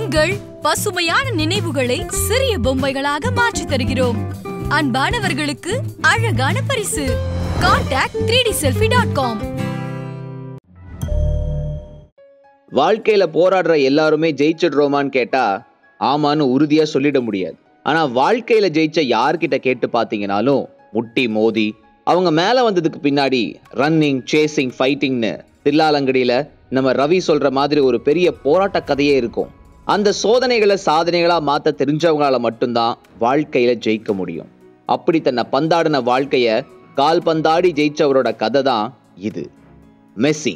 உங்கள் பசுமையான நினைவுகளை சிறிய பொம்மைகளாக மாற்றித் தருகிறோம் அன்பானவர்களுக்கு அழகான பரிசு contact three D selfie dot com வாழ்க்கையில போராடுற எல்லாருமே ஜெயிச்சிடுறோமான்னு கேட்டா ஆமான்னு உறுதியா சொல்லிட முடியாது ஆனா வாழ்க்கையில ஜெயிச்ச யார்கிட்ட கேட்டு பார்த்தீங்கனாலும் முட்டி மோதி அவங்க மேல வந்ததுக்கு பின்னாடி ரன்னிங் சேசிங் ஃபைட்டிங்னு தில்லாலங்கடியில நம்ம ரவி சொல்ற மாதிரி ஒரு பெரிய போராட்ட கதையே இருக்கும் அந்த சோதனைகளை சாதனைகளா மாத்த தெரிஞ்சவங்களால மட்டும்தான் வாழ்க்கையில ஜெயிக்க முடியும் அப்படி தன்னை பந்தாடின வாழ்க்கைய கால் பந்தாடி ஜெயிச்சவரோட கதை தான் இது மெஸ்ஸி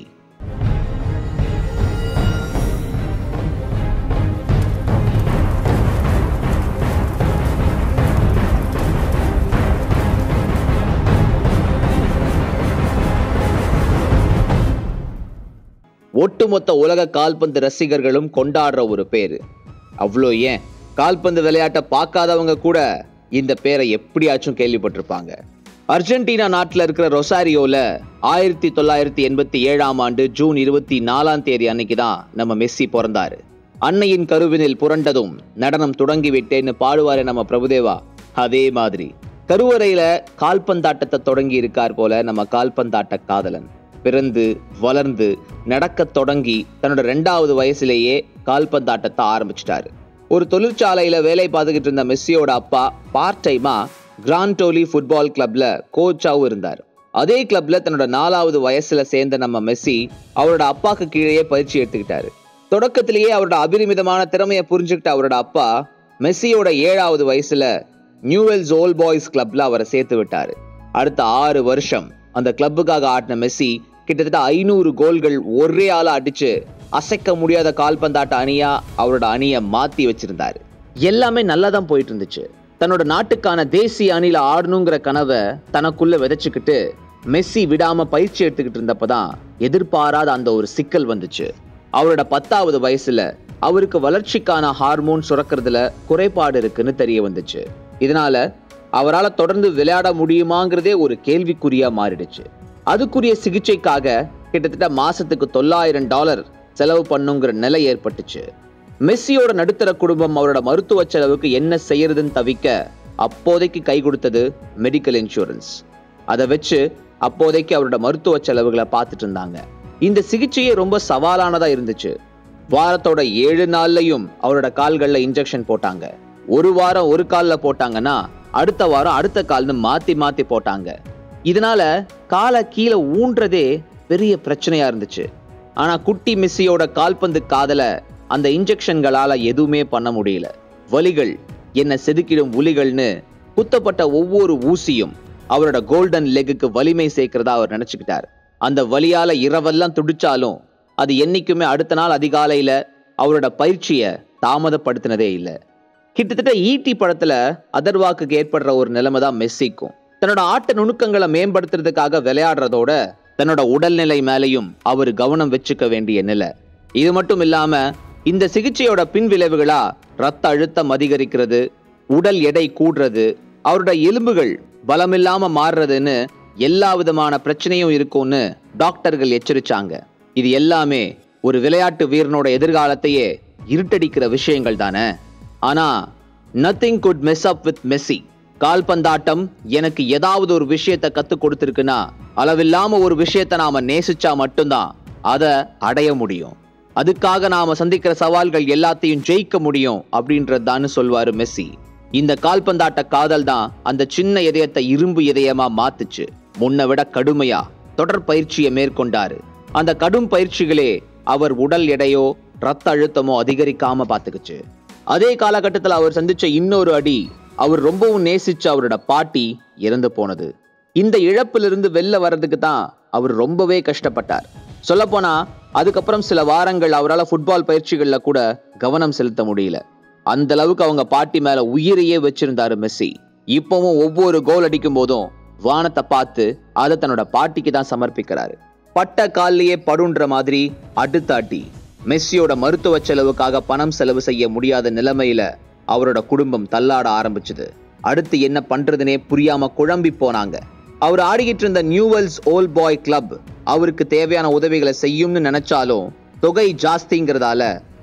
ஒட்டுமொத்த உலக கால்பந்து ரசிகர்களும் கொண்டாடுற ஒரு பேரு அவ்வளோ ஏன் கால்பந்து விளையாட்டை பார்க்காதவங்க கூட இந்த பேரை எப்படியாச்சும் கேள்விப்பட்டிருப்பாங்க அர்ஜென்டினா நாட்டில் இருக்கிற ரொசாரியோல ஆயிரத்தி தொள்ளாயிரத்தி எண்பத்தி ஏழாம் ஆண்டு ஜூன் இருபத்தி நாலாம் தேதி அன்னைக்கு தான் நம்ம மெஸ்ஸி பிறந்தாரு அன்னையின் கருவினில் புரண்டதும் நடனம் தொடங்கி விட்டேன்னு பாடுவாரே நம்ம பிரபுதேவா அதே மாதிரி கருவறையில கால்பந்தாட்டத்தை தொடங்கி இருக்கார் போல நம்ம கால்பந்தாட்ட காதலன் பிறந்து வளர்ந்து நடக்கத் தொடங்கி தன்னோட ரெண்டாவது வயசுலேயே கால்பந்தாட்டத்தை ஆரம்பிச்சிட்டாரு ஒரு தொழிற்சாலையில வேலை பார்த்துக்கிட்டு இருந்த மெஸ்ஸியோட அப்பா பார்ட் டைமா கிராண்டோலி ஃபுட்பால் கிளப்ல கோச்சாவும் இருந்தார் அதே கிளப்ல தன்னோட நாலாவது வயசுல சேர்ந்த நம்ம மெஸ்ஸி அவரோட அப்பாக்கு கீழேயே பயிற்சி எடுத்துக்கிட்டாரு தொடக்கத்திலேயே அவரோட அபரிமிதமான திறமையை புரிஞ்சுக்கிட்ட அவரோட அப்பா மெஸ்ஸியோட ஏழாவது வயசுல நியூவெல்ஸ் ஓல் பாய்ஸ் கிளப்ல அவரை சேர்த்து விட்டாரு அடுத்த ஆறு வருஷம் அந்த கிளப்புக்காக ஆடின மெஸ்ஸி கிட்டத்தட்ட ஐநூறு கோல்கள் ஒரே ஆளா அடிச்சு அசைக்க முடியாத கால்பந்தாட்ட அணியா அவரோட அணியை மாத்தி வச்சிருந்தாரு எல்லாமே நல்லா தான் போயிட்டு இருந்துச்சு தன்னோட நாட்டுக்கான தேசிய அணில ஆடணுங்கிற கனவை தனக்குள்ள விதைச்சுக்கிட்டு மெஸ்ஸி விடாம பயிற்சி எடுத்துக்கிட்டு இருந்தப்பதான் எதிர்பாராத அந்த ஒரு சிக்கல் வந்துச்சு அவரோட பத்தாவது வயசுல அவருக்கு வளர்ச்சிக்கான ஹார்மோன் சுரக்கிறதுல குறைபாடு இருக்குன்னு தெரிய வந்துச்சு இதனால அவரால் தொடர்ந்து விளையாட முடியுமாங்கிறதே ஒரு கேள்விக்குறியா மாறிடுச்சு அதுக்குரிய சிகிச்சைக்காக கிட்டத்தட்ட மாசத்துக்கு தொள்ளாயிரம் டாலர் செலவு பண்ணுங்கிற நிலை ஏற்பட்டுச்சு மெஸ்ஸியோட நடுத்தர குடும்பம் அவரோட மருத்துவ செலவுக்கு என்ன செய்யறதுன்னு தவிக்க அப்போதைக்கு கை கொடுத்தது மெடிக்கல் இன்சூரன்ஸ் அதை வச்சு அப்போதைக்கு அவரோட மருத்துவ செலவுகளை பார்த்துட்டு இருந்தாங்க இந்த சிகிச்சையே ரொம்ப சவாலானதா இருந்துச்சு வாரத்தோட ஏழு நாள்லயும் அவரோட கால்கள்ல இன்ஜெக்ஷன் போட்டாங்க ஒரு வாரம் ஒரு கால்ல போட்டாங்கன்னா அடுத்த வாரம் அடுத்த கால்னு மாத்தி மாத்தி போட்டாங்க இதனால காலை கீழே ஊன்றதே பெரிய பிரச்சனையா இருந்துச்சு ஆனா குட்டி மிஸ்ஸியோட கால்பந்து காதல அந்த இன்ஜெக்ஷன்களால எதுவுமே பண்ண முடியல வலிகள் என்ன செதுக்கிடும் உலிகள்னு குத்தப்பட்ட ஒவ்வொரு ஊசியும் அவரோட கோல்டன் லெக்குக்கு வலிமை சேர்க்கிறதா அவர் நினைச்சுக்கிட்டார் அந்த வலியால இரவெல்லாம் துடிச்சாலும் அது என்னைக்குமே அடுத்த நாள் அதிகாலையில அவரோட பயிற்சியை தாமதப்படுத்தினதே இல்லை கிட்டத்தட்ட ஈட்டி படத்துல அதர்வாக்குக்கு ஏற்படுற ஒரு நிலைமை தான் மெஸ்ஸிக்கும் தன்னோட ஆட்ட நுணுக்கங்களை மேம்படுத்துறதுக்காக விளையாடுறதோட தன்னோட உடல்நிலை மேலையும் அவர் கவனம் வச்சுக்க வேண்டிய நிலை இது மட்டும் இல்லாம இந்த சிகிச்சையோட பின் விளைவுகளா ரத்த அழுத்தம் அதிகரிக்கிறது உடல் எடை கூடுறது அவரோட எலும்புகள் பலமில்லாம மாறுறதுன்னு எல்லா விதமான பிரச்சனையும் இருக்கும்னு டாக்டர்கள் எச்சரிச்சாங்க இது எல்லாமே ஒரு விளையாட்டு வீரனோட எதிர்காலத்தையே இருட்டடிக்கிற விஷயங்கள் தானே ஆனா nothing good mess up with Messi கால்பந்தாட்டம் எனக்கு ஏதாவது ஒரு விஷயத்தை கத்துக் கொடுத்திருக்குன்னா அளவில்லாம ஒரு விஷயத்தை நாம நேசிச்சா மட்டும்தான் அதை அடைய முடியும் அதுக்காக நாம சந்திக்கிற சவால்கள் எல்லாத்தையும் ஜெயிக்க முடியும் அப்படின்றதான்னு சொல்வாரு மெஸ்ஸி இந்த கால்பந்தாட்ட காதல் தான் அந்த சின்ன இதயத்தை இரும்பு இதயமா மாத்துச்சு முன்ன விட கடுமையா தொடர் பயிற்சியை மேற்கொண்டாரு அந்த கடும் பயிற்சிகளே அவர் உடல் எடையோ ரத்த அழுத்தமோ அதிகரிக்காம பாத்துக்குச்சு அதே காலகட்டத்தில் அவர் சந்திச்ச இன்னொரு அடி அவர் ரொம்பவும் நேசிச்ச அவரோட பாட்டி இறந்து போனது இந்த இழப்பிலிருந்து வெளில வர்றதுக்கு தான் அவர் ரொம்பவே கஷ்டப்பட்டார் சொல்லப்போனா அதுக்கப்புறம் சில வாரங்கள் அவரால் ஃபுட்பால் பயிற்சிகள்ல கூட கவனம் செலுத்த முடியல அந்த அளவுக்கு அவங்க பாட்டி மேல உயிரையே வச்சிருந்தாரு மெஸ்ஸி இப்பவும் ஒவ்வொரு கோல் அடிக்கும் போதும் வானத்தை பார்த்து அதை தன்னோட பாட்டிக்கு தான் சமர்ப்பிக்கிறாரு பட்ட கால்லயே படுன்ற மாதிரி அடுத்த அடி மெஸ்ஸியோட மருத்துவ செலவுக்காக பணம் செலவு செய்ய முடியாத நிலைமையில அவரோட குடும்பம் தள்ளாட ஆரம்பிச்சது அடுத்து என்ன பண்றதுனே புரியாம குழம்பி போனாங்க அவர் ஆடிக்கிட்டு இருந்த நியூவெல்ஸ் ஓல் பாய் கிளப் அவருக்கு தேவையான உதவிகளை செய்யும்னு நினைச்சாலும் தொகை ஜாஸ்திங்கிறதால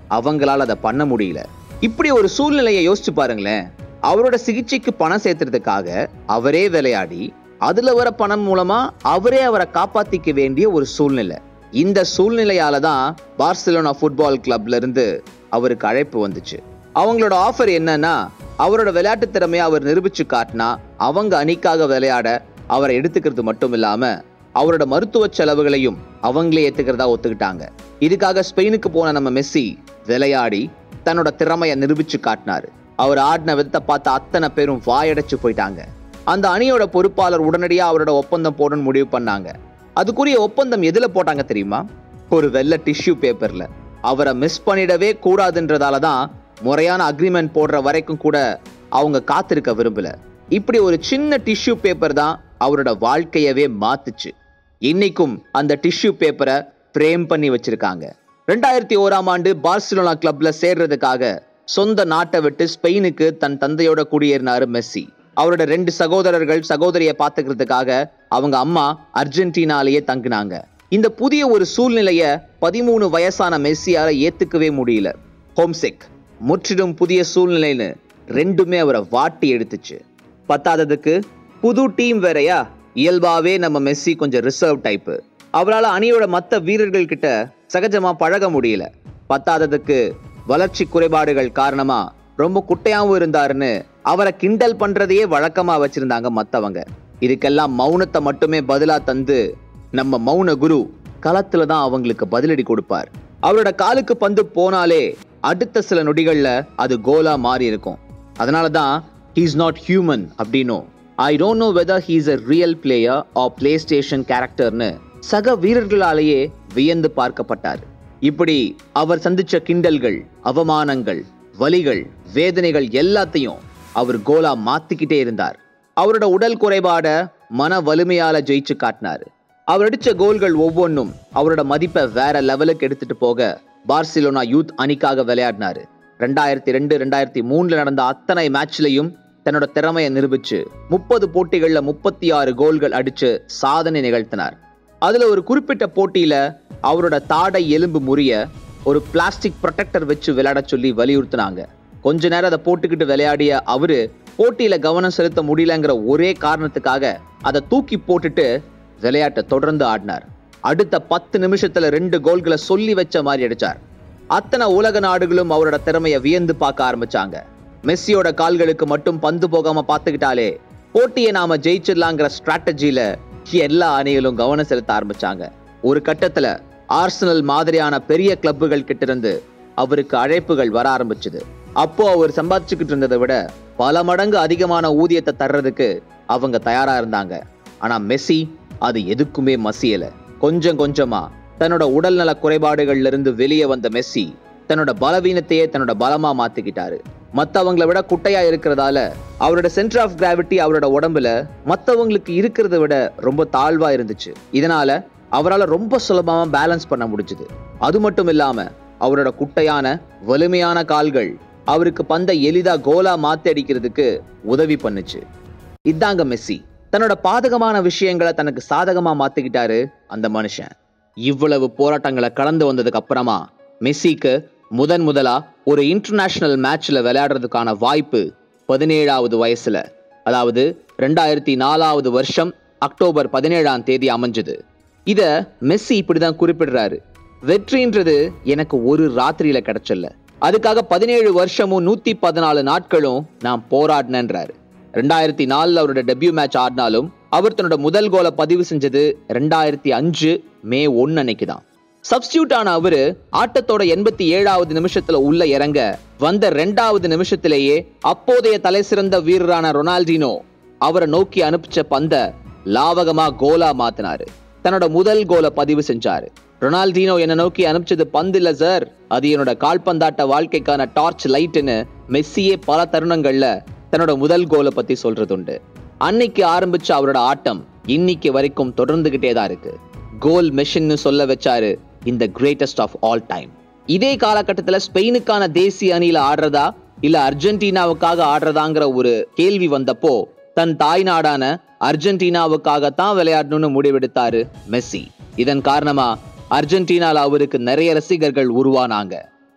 அவங்களால அதை பண்ண முடியல இப்படி ஒரு சூழ்நிலையை யோசிச்சு பாருங்களேன் அவரோட சிகிச்சைக்கு பணம் சேர்த்துறதுக்காக அவரே விளையாடி அதுல வர பணம் மூலமா அவரே அவரை காப்பாத்திக்க வேண்டிய ஒரு சூழ்நிலை இந்த சூழ்நிலையால தான் பார்சிலோனா ஃபுட்பால் கிளப்ல இருந்து அவருக்கு அழைப்பு வந்துச்சு அவங்களோட ஆஃபர் என்னன்னா அவரோட விளையாட்டு திறமையை அவர் நிரூபிச்சு காட்டினா அவங்க அணிக்காக விளையாட அவரை எடுத்துக்கிறது மட்டும் இல்லாம அவரோட மருத்துவ செலவுகளையும் அவங்களே ஏத்துக்கிறதா ஒத்துக்கிட்டாங்க இதுக்காக ஸ்பெயினுக்கு போன நம்ம மெஸ்ஸி விளையாடி தன்னோட திறமையை நிரூபிச்சு காட்டினாரு அவர் ஆடின விதத்தை பார்த்து அத்தனை பேரும் வாயடைச்சு போயிட்டாங்க அந்த அணியோட பொறுப்பாளர் உடனடியா அவரோட ஒப்பந்தம் போடணும்னு முடிவு பண்ணாங்க அதுக்குரிய ஒப்பந்தம் எதுல போட்டாங்க தெரியுமா ஒரு வெள்ளை டிஷ்யூ பேப்பர்ல அவரை மிஸ் பண்ணிடவே கூடாதுன்றதால தான் முறையான அக்ரிமெண்ட் போடுற வரைக்கும் கூட அவங்க காத்திருக்க விரும்பல இப்படி ஒரு சின்ன டிஷ்யூ பேப்பர் தான் அவரோட வாழ்க்கையவே மாத்துச்சு இன்னைக்கும் அந்த டிஷ்யூ பேப்பரை ஃப்ரேம் பண்ணி வச்சிருக்காங்க ரெண்டாயிரத்தி ஓராம் ஆண்டு பார்சிலோனா கிளப்ல சேர்றதுக்காக சொந்த நாட்டை விட்டு ஸ்பெயினுக்கு தன் தந்தையோட குடியேறினாரு மெஸ்ஸி அவரோட ரெண்டு சகோதரர்கள் சகோதரியை பார்த்துக்கிறதுக்காக அவங்க அம்மா அர்ஜென்டினாலேயே தங்கினாங்க இந்த புதிய ஒரு சூழ்நிலைய பதிமூணு வயசான மெஸ்ஸியால ஏத்துக்கவே முடியல ஹோம்சிக் முற்றிலும் புதிய சூழ்நிலைன்னு ரெண்டுமே அவரை வாட்டி எடுத்துச்சு பத்தாததுக்கு புது டீம் வேறயா இயல்பாவே நம்ம மெஸ்ஸி கொஞ்சம் ரிசர்வ் டைப்பு அவரால் அணியோட மற்ற வீரர்கள் கிட்ட சகஜமா பழக முடியல பத்தாததுக்கு வளர்ச்சி குறைபாடுகள் காரணமா ரொம்ப குட்டையாவும் இருந்தாருன்னு அவரை கிண்டல் பண்றதையே வழக்கமா வச்சிருந்தாங்க மத்தவங்க இதுக்கெல்லாம் மௌனத்தை மட்டுமே பதிலா தந்து நம்ம மௌன குரு களத்துல தான் அவங்களுக்கு பதிலடி கொடுப்பார் அவரோட காலுக்கு பந்து போனாலே அடுத்த சில நொடிகள்ல அது கோலா மாறி இருக்கும் அதனால தான் ஹீஸ் நாட் ஹியூமன் அப்படின்னும் I don't know whether he's a real player or PlayStation கேரக்டர்னு சக வீரர்களாலேயே வியந்து பார்க்கப்பட்டார் இப்படி அவர் சந்திச்ச கிண்டல்கள் அவமானங்கள் வலிகள் வேதனைகள் எல்லாத்தையும் அவர் கோலா மாத்திக்கிட்டே இருந்தார் அவரோட உடல் குறைபாட மன வலிமையால ஜெயிச்சு காட்டினாரு அவர் அடிச்ச கோல்கள் ஒவ்வொன்றும் அவரோட மதிப்பை வேற லெவலுக்கு எடுத்துட்டு போக பார்சிலோனா யூத் அணிக்காக விளையாடினாரு ரெண்டாயிரத்தி ரெண்டு ரெண்டாயிரத்தி மூணுல நடந்த அத்தனை மேட்ச்லயும் தன்னோட திறமையை நிரூபிச்சு முப்பது போட்டிகள்ல முப்பத்தி ஆறு கோல்கள் அடிச்சு சாதனை நிகழ்த்தினார் அதுல ஒரு குறிப்பிட்ட போட்டியில அவரோட தாடை எலும்பு முறிய ஒரு பிளாஸ்டிக் ப்ரொடெக்டர் வச்சு விளையாட சொல்லி வலியுறுத்தினாங்க கொஞ்ச நேரம் அதை போட்டுக்கிட்டு விளையாடிய அவரு போட்டியில கவனம் செலுத்த முடியலங்கிற ஒரே காரணத்துக்காக அதை தூக்கி போட்டுட்டு விளையாட்டை தொடர்ந்து ஆடினார் அடுத்த பத்து நிமிஷத்துல ரெண்டு கோல்களை சொல்லி வச்ச மாதிரி அடிச்சார் அத்தனை உலக நாடுகளும் அவரோட திறமையை வியந்து பார்க்க ஆரம்பிச்சாங்க மெஸ்ஸியோட கால்களுக்கு மட்டும் பந்து போகாம பார்த்துக்கிட்டாலே போட்டியை நாம ஜெயிச்சிடலாங்கிற ஸ்ட்ராட்டஜில எல்லா அணிகளும் கவனம் செலுத்த ஆரம்பிச்சாங்க ஒரு கட்டத்துல ஆர்சனல் மாதிரியான பெரிய கிளப்புகள் கிட்ட இருந்து அவருக்கு அழைப்புகள் வர ஆரம்பிச்சது அப்போ அவர் சம்பாதிச்சுக்கிட்டு இருந்ததை விட பல மடங்கு அதிகமான ஊதியத்தை தர்றதுக்கு அவங்க தயாரா இருந்தாங்க ஆனா மெஸ்ஸி அது எதுக்குமே மசியல கொஞ்சம் கொஞ்சமா தன்னோட உடல்நல குறைபாடுகள்ல இருந்து வெளியே வந்த மெஸ்ஸி தன்னோட பலவீனத்தையே தன்னோட பலமா மாத்திக்கிட்டாரு மத்தவங்கள விட குட்டையா இருக்கிறதால அவரோட சென்டர் ஆஃப் கிராவிட்டி அவரோட உடம்புல மத்தவங்களுக்கு இருக்கிறத விட ரொம்ப தாழ்வா இருந்துச்சு இதனால அவரால் ரொம்ப சுலபமா பேலன்ஸ் பண்ண முடிஞ்சுது அது மட்டும் இல்லாம அவரோட குட்டையான வலிமையான கால்கள் அவருக்கு பந்தை எளிதா கோலா மாத்தி அடிக்கிறதுக்கு உதவி பண்ணுச்சு இதாங்க மெஸ்ஸி தன்னோட பாதகமான விஷயங்களை தனக்கு சாதகமா மாத்திக்கிட்டாரு அந்த மனுஷன் இவ்வளவு போராட்டங்களை கடந்து வந்ததுக்கு அப்புறமா மெஸ்ஸிக்கு முதன் முதலா ஒரு இன்டர்நேஷனல் மேட்ச்ல விளையாடுறதுக்கான வாய்ப்பு பதினேழாவது வயசுல அதாவது ரெண்டாயிரத்தி நாலாவது வருஷம் அக்டோபர் பதினேழாம் தேதி அமைஞ்சது இத மெஸ்ஸி இப்படிதான் குறிப்பிடுறாரு வெற்றின்றது எனக்கு ஒரு ராத்திரியில கிடைச்சல அதுக்காக பதினேழு வருஷமும் நூத்தி பதினாலு நாட்களும் நான் போராடினேன்றாரு ரெண்டாயிரத்தி நாலுல அவரோட டெபியூ மேட்ச் ஆடினாலும் அவர் தன்னோட முதல் கோலை பதிவு செஞ்சது ரெண்டாயிரத்தி அஞ்சு மே ஒன்னு அன்னைக்கு தான் சப்ஸ்டியூட் ஆன அவரு ஆட்டத்தோட எண்பத்தி ஏழாவது நிமிஷத்துல உள்ள இறங்க வந்த ரெண்டாவது நிமிஷத்திலேயே அப்போதைய தலை சிறந்த வீரரான ரொனால்டினோ அவரை நோக்கி அனுப்பிச்ச பந்த லாவகமா கோலா மாத்தினாரு தன்னோட முதல் கோலை பதிவு செஞ்சாரு ரொனால்டினோ என்ன நோக்கி அனுப்பிச்சது பந்து இல்ல சார் அது என்னோட கால்பந்தாட்ட வாழ்க்கைக்கான டார்ச் லைட்னு மெஸ்ஸியே பல தருணங்கள்ல தன்னோட முதல் கோலை பத்தி சொல்றதுண்டு அன்னைக்கு ஆரம்பிச்ச அவரோட ஆட்டம் இன்னைக்கு வரைக்கும் தொடர்ந்துகிட்டே தான் இருக்கு கோல் மெஷின்னு சொல்ல வச்சாரு இந்த கிரேட்டஸ்ட் ஆஃப் ஆல் டைம் இதே காலகட்டத்துல ஸ்பெயினுக்கான தேசிய அணியில ஆடுறதா இல்ல அர்ஜென்டினாவுக்காக ஆடுறதாங்கிற ஒரு கேள்வி வந்தப்போ தன் தாய் நாடான அர்ஜென்டினாவுக்காகத்தான் விளையாடணும்னு முடிவெடுத்தாரு மெஸ்ஸி இதன் காரணமா அர்ஜென்டினால அவருக்கு நிறைய ரசிகர்கள் உருவானாங்க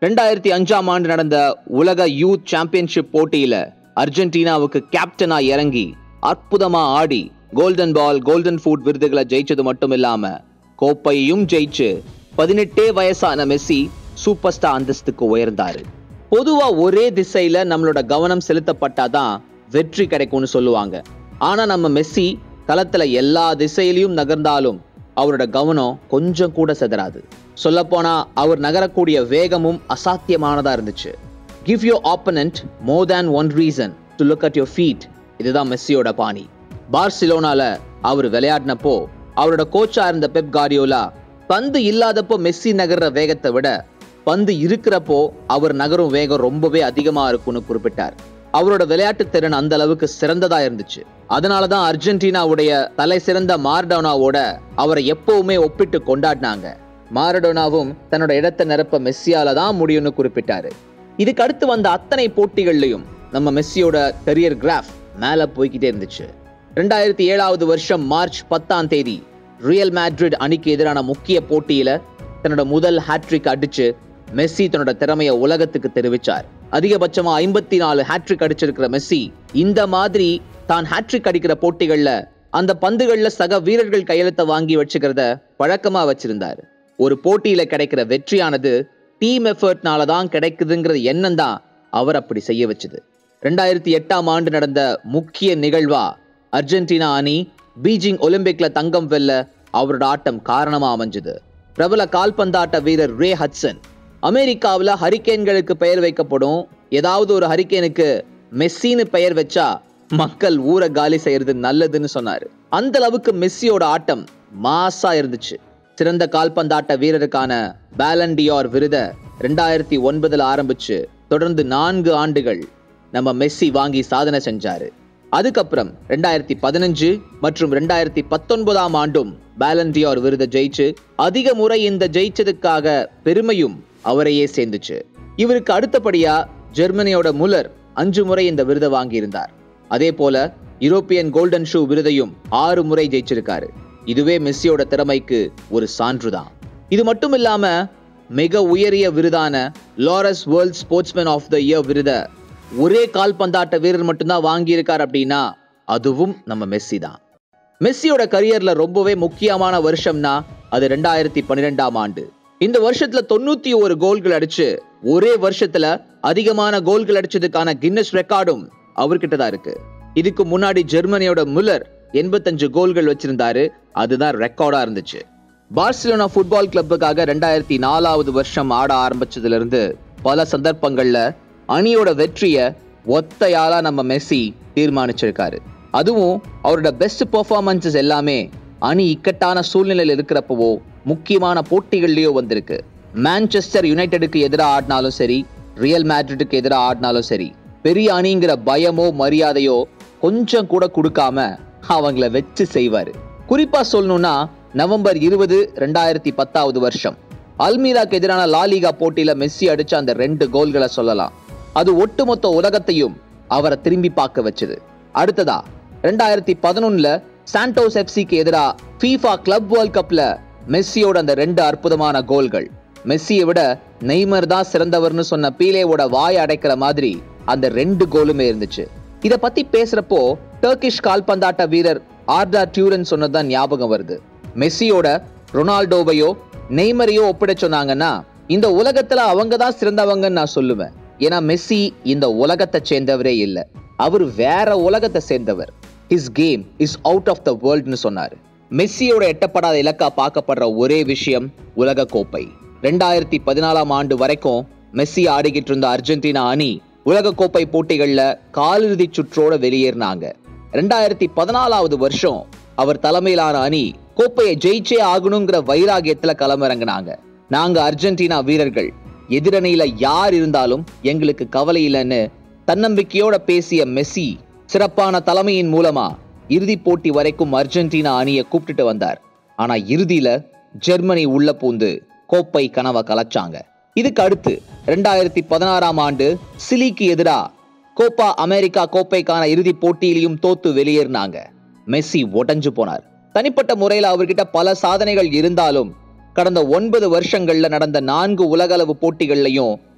ரெண்டாயிரத்தி அஞ்சாம் ஆண்டு நடந்த உலக யூத் சாம்பியன்ஷிப் போட்டியில அர்ஜென்டினாவுக்கு கேப்டனா இறங்கி அற்புதமா ஆடி கோல்டன் பால் கோல்டன் ஃபுட் விருதுகளை ஜெயிச்சது மட்டும் இல்லாம கோப்பையையும் ஜெயிச்சு பதினெட்டே வயசான மெஸ்ஸி சூப்பர் ஸ்டார் அந்தஸ்துக்கு உயர்ந்தாரு பொதுவா ஒரே திசையில நம்மளோட கவனம் செலுத்தப்பட்டாதான் வெற்றி கிடைக்கும்னு சொல்லுவாங்க ஆனா நம்ம மெஸ்ஸி களத்துல எல்லா திசையிலையும் நகர்ந்தாலும் அவரோட கவனம் கொஞ்சம் கூட செதறாது சொல்லப்போனா அவர் நகரக்கூடிய வேகமும் அசாத்தியமானதா இருந்துச்சு give your opponent more than one reason to look at your feet இதுதான் மெஸ்ஸியோட பாணி பார்சிலோனால அவர் விளையாடினப்போ அவரோட கோச்சா இருந்த பெப் கார்டியோலா பந்து இல்லாதப்போ மெஸ்ஸி நகர்ற வேகத்தை விட பந்து இருக்கிறப்போ அவர் நகரும் வேகம் ரொம்பவே அதிகமா இருக்கும்னு குறிப்பிட்டார் அவரோட விளையாட்டு திறன் அந்த அளவுக்கு சிறந்ததா இருந்துச்சு அதனாலதான் அர்ஜென்டினாவுடைய தலை சிறந்த மார்டோனாவோட அவரை எப்பவுமே ஒப்பிட்டு கொண்டாடினாங்க மாரடோனாவும் தன்னோட இடத்தை நிரப்ப மெஸ்ஸியால தான் முடியும்னு குறிப்பிட்டாரு இதுக்கு அடுத்து வந்த அத்தனை போட்டிகள்லையும் நம்ம மெஸ்ஸியோட கரியர் கிராஃப் மேல போய்கிட்டே இருந்துச்சு ரெண்டாயிரத்தி ஏழாவது வருஷம் மார்ச் பத்தாம் தேதி ரியல் மேட்ரிட் அணிக்கு எதிரான முக்கிய போட்டியில தன்னோட முதல் ஹேட்ரிக் அடிச்சு மெஸ்ஸி தன்னோட திறமைய உலகத்துக்கு தெரிவிச்சார் அதிகபட்சமா ஐம்பத்தி நாலு ஹேட்ரிக் அடிச்சிருக்கிற மெஸ்ஸி இந்த மாதிரி தான் ஹேட்ரிக் அடிக்கிற போட்டிகள்ல அந்த பந்துகள்ல சக வீரர்கள் கையெழுத்த வாங்கி வச்சுக்கிறத பழக்கமா வச்சிருந்தாரு ஒரு போட்டியில கிடைக்கிற வெற்றியானது டீம் எஃபர்ட்னால தான் கிடைக்குதுங்கிற எண்ணம் தான் அவர் அப்படி செய்ய வச்சது ரெண்டாயிரத்தி எட்டாம் ஆண்டு நடந்த முக்கிய நிகழ்வா அர்ஜென்டினா அணி பீஜிங் ஒலிம்பிக்ல தங்கம் வெல்ல அவரோட ஆட்டம் காரணமா அமைஞ்சது பிரபல கால்பந்தாட்ட வீரர் ரே ஹட்சன் அமெரிக்காவில் ஹரிக்கேன்களுக்கு பெயர் வைக்கப்படும் ஏதாவது ஒரு ஹரிக்கேனுக்கு மெஸ்ஸின்னு பெயர் வச்சா மக்கள் ஊரை காலி செய்யறது நல்லதுன்னு சொன்னாரு அந்த அளவுக்கு மெஸ்ஸியோட ஆட்டம் மாசா இருந்துச்சு சிறந்த கால்பந்தாட்ட வீரருக்கான பேலண்டியோர் விருத ரெண்டாயிரத்தி ஒன்பதுல ஆரம்பிச்சு தொடர்ந்து நான்கு ஆண்டுகள் நம்ம மெஸ்ஸி வாங்கி சாதனை செஞ்சாரு அதுக்கப்புறம் ரெண்டாயிரத்தி பதினஞ்சு மற்றும் ரெண்டாயிரத்தி பத்தொன்பதாம் ஆண்டும் பேலண்டியோர் விருதை ஜெயிச்சு அதிக முறை இந்த ஜெயிச்சதுக்காக பெருமையும் அவரையே சேர்ந்துச்சு இவருக்கு அடுத்தபடியா ஜெர்மனியோட முலர் அஞ்சு முறை இந்த விருதை வாங்கியிருந்தார் அதே போல யூரோப்பியன் கோல்டன் ஷூ விருதையும் ஆறு முறை ஜெயிச்சிருக்காரு இதுவே மெஸ்ஸியோட திறமைக்கு ஒரு சான்றுதான் இது மட்டும் இல்லாம மிக உயரிய விருதான Laureus world sportsman of the year விருதை ஒரே கால்பந்தாட்ட வீரர் மட்டும்தான் வாங்கியிருக்கார் அப்படின்னா அதுவும் நம்ம மெஸ்ஸி தான் மெஸ்ஸியோட கரியர்ல ரொம்பவே முக்கியமான வருஷம்னா அது ரெண்டாயிரத்தி பன்னிரெண்டாம் ஆண்டு இந்த வருஷத்துல தொண்ணூத்தி ஒரு கோல்கள் அடிச்சு ஒரே வருஷத்துல அதிகமான கோல்கள் அடிச்சதுக்கான கின்னஸ் ரெக்கார்டும் அவர்கிட்ட தான் இருக்கு இதுக்கு முன்னாடி ஜெர்மனியோட முல்லர் எண்பத்தஞ்சு கோல்கள் வச்சிருந்தாரு அதுதான் ரெக்கார்டா இருந்துச்சு பார்சிலோனா ஃபுட்பால் கிளப்புக்காக ரெண்டாயிரத்தி நாலாவது வருஷம் ஆட ஆரம்பிச்சதுல இருந்து பல சந்தர்ப்பங்கள்ல அணியோட வெற்றிய ஒத்தையாளா நம்ம மெஸ்ஸி தீர்மானிச்சிருக்காரு அதுவும் அவரோட பெஸ்ட் பெர்ஃபார்மன்சஸ் எல்லாமே அணி இக்கட்டான சூழ்நிலையில் இருக்கிறப்பவோ முக்கியமான போட்டிகள்லயோ வந்திருக்கு மான்செஸ்டர் யுனைடெடுக்கு எதிராக ஆடினாலும் சரி ரியல் மேட்ரிட்டுக்கு எதிராக ஆடினாலும் சரி பெரிய அணிங்கிற பயமோ மரியாதையோ கொஞ்சம் கூட கொடுக்காம அவங்கள வச்சு செய்வாரு குறிப்பா சொல்லணும்னா நவம்பர் இருபது ரெண்டாயிரத்தி பத்தாவது வருஷம் அல்மீராக்கு எதிரான லாலிகா போட்டியில மெஸ்ஸி அடிச்ச அந்த ரெண்டு கோல்களை சொல்லலாம் அது ஒட்டுமொத்த உலகத்தையும் அவரை திரும்பி பார்க்க வச்சது அடுத்ததா ரெண்டாயிரத்தி பதினொன்னுல சாண்டோஸ் எஃப்சிக்கு எதிரா ஃபீஃபா கிளப் வேர்ல்ட் கப்ல மெஸ்ஸியோட அந்த ரெண்டு அற்புதமான கோல்கள் மெஸ்ஸியை விட நெய்மர் தான் சிறந்தவர்னு சொன்ன பீலேவோட வாய் அடைக்கிற மாதிரி அந்த ரெண்டு கோலுமே இருந்துச்சு இத பத்தி பேசுறப்போ டர்கிஷ் கால்பந்தாட்ட வீரர் ஆர்டா டியூரன் சொன்னதுதான் ஞாபகம் வருது மெஸ்ஸியோட ரொனால்டோவையோ நெய்மரையோ ஒப்பிட சொன்னாங்கன்னா இந்த உலகத்துல அவங்க தான் சிறந்தவங்கன்னு நான் சொல்லுவேன் ஏன்னா மெஸ்ஸி இந்த உலகத்தை சேர்ந்தவரே இல்ல அவர் வேற உலகத்தை சேர்ந்தவர் his game is out of the வேர்ல்ட்னு சொன்னாரு மெஸ்ஸியோட எட்டப்படாத இலக்கா பார்க்கப்படுற ஒரே விஷயம் உலக கோப்பை ரெண்டாயிரத்தி பதினாலாம் ஆண்டு வரைக்கும் மெஸ்ஸி ஆடிக்கிட்டு இருந்த அர்ஜென்டினா அணி உலக கோப்பை போட்டிகள்ல காலிறுதி சுற்றோட வெளியேறினாங்க ரெண்டாயிரத்தி பதினாலாவது வருஷம் அவர் தலைமையிலான அணி கோப்பையை ஜெயிச்சே ஆகணுங்கிற வைராகியத்துல களமிறங்கினாங்க நாங்க அர்ஜென்டினா வீரர்கள் எதிரணியில யார் இருந்தாலும் எங்களுக்கு கவலை இல்லைன்னு தன்னம்பிக்கையோட பேசிய மெஸ்ஸி சிறப்பான தலைமையின் மூலமா இறுதி போட்டி வரைக்கும் அர்ஜென்டினா அணியை கூப்பிட்டுட்டு வந்தார் ஆனா இறுதியில ஜெர்மனி உள்ள பூந்து கோப்பை கனவை கலைச்சாங்க இதுக்கு அடுத்து ரெண்டாயிரத்தி பதினாறாம் ஆண்டு சிலிக்கு எதிரா கோப்பா அமெரிக்கா கோப்பைக்கான இறுதி போட்டியிலையும் தோத்து வெளியேறினாங்க மெஸ்ஸி உடைஞ்சு போனார் தனிப்பட்ட முறையில் அவர்கிட்ட பல சாதனைகள் இருந்தாலும் கடந்த ஒன்பது வருஷங்கள்ல நடந்த நான்கு உலகளவு போட்டிகள்லையும்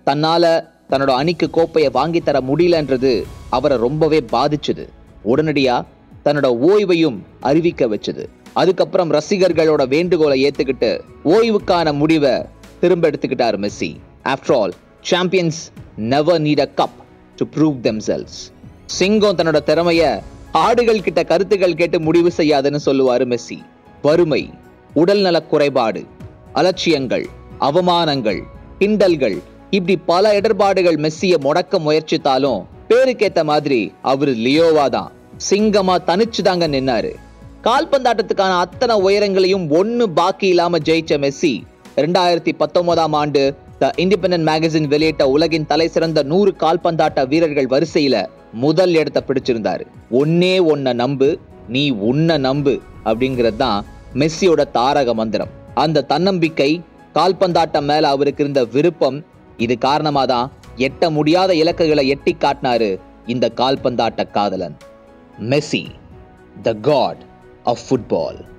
தன்னால தன்னோட அணிக்கு கோப்பையை வாங்கி தர முடியலன்றது அவரை ரொம்பவே பாதிச்சுது உடனடியா தன்னோட ஓய்வையும் அறிவிக்க வச்சது அதுக்கப்புறம் ரசிகர்களோட வேண்டுகோளை ஏத்துக்கிட்டு ஓய்வுக்கான முடிவை திரும்ப எடுத்துக்கிட்டாரு Messi after all champions never need a cup to prove themselves சிங்கம் தன்னோட திறமைய ஆடுகள் கிட்ட கருத்துக்கள் கேட்டு முடிவு செய்யாதுன்னு சொல்லுவாரு மெஸ்ஸி வறுமை உடல்நலக் குறைபாடு அலட்சியங்கள் அவமானங்கள் கிண்டல்கள் இப்படி பல இடர்பாடுகள் மெஸ்ஸிய முடக்க முயற்சித்தாலும் பேருக்கேத்த மாதிரி அவரு லியோவா தான் சிங்கமா தனிச்சு தாங்க நின்னாரு கால்பந்தாட்டத்துக்கான அத்தனை உயரங்களையும் ஒண்ணு பாக்கி இல்லாம ஜெயிச்ச மெஸ்ஸி ரெண்டாயிரத்தி பத்தொன்பதாம் ஆண்டு த இண்டிபெண்டன்ட் மேகசின் வெளியிட்ட உலகின் தலை சிறந்த நூறு கால்பந்தாட்ட வீரர்கள் வரிசையில முதல் இடத்தை பிடிச்சிருந்தாரு ஒன்னே ஒன்ன நம்பு நீ உன்ன நம்பு அப்படிங்கிறது தான் மெஸ்ஸியோட தாரக மந்திரம் அந்த தன்னம்பிக்கை கால்பந்தாட்டம் மேல அவருக்கு இருந்த விருப்பம் இது காரணமா தான் எட்ட முடியாத இலக்குகளை எட்டி காட்டினாரு இந்த கால்பந்தாட்ட காதலன் Messi the god of football